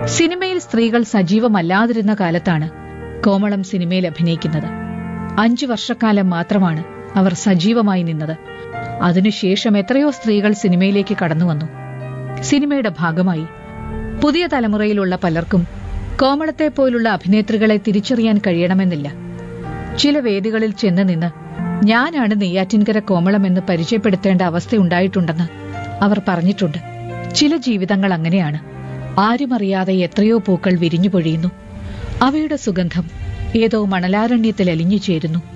സിനിമയിൽ സ്ത്രീകൾ സജീവമല്ലാതിരുന്ന കാലത്താണ് കോമളം സിനിമയിൽ അഭിനയിക്കുന്നത് അഞ്ചു വർഷക്കാലം മാത്രമാണ് അവർ സജീവമായി നിന്നത് അതിനുശേഷം എത്രയോ സ്ത്രീകൾ സിനിമയിലേക്ക് കടന്നു വന്നു സിനിമയുടെ ഭാഗമായി പുതിയ തലമുറയിലുള്ള പലർക്കും കോമളത്തെ പോലുള്ള അഭിനേത്രികളെ തിരിച്ചറിയാൻ കഴിയണമെന്നില്ല ചില വേദികളിൽ ചെന്ന് നിന്ന് ഞാനാണ് നെയ്യാറ്റിൻകര കോമളമെന്ന് പരിചയപ്പെടുത്തേണ്ട അവസ്ഥയുണ്ടായിട്ടുണ്ടെന്ന് അവർ പറഞ്ഞിട്ടുണ്ട് ചില ജീവിതങ്ങൾ അങ്ങനെയാണ് ആരുമറിയാതെ എത്രയോ പൂക്കൾ വിരിഞ്ഞു പൊഴിയുന്നു അവയുടെ സുഗന്ധം ഏതോ മണലാരണ്യത്തിൽ അലിഞ്ഞു ചേരുന്നു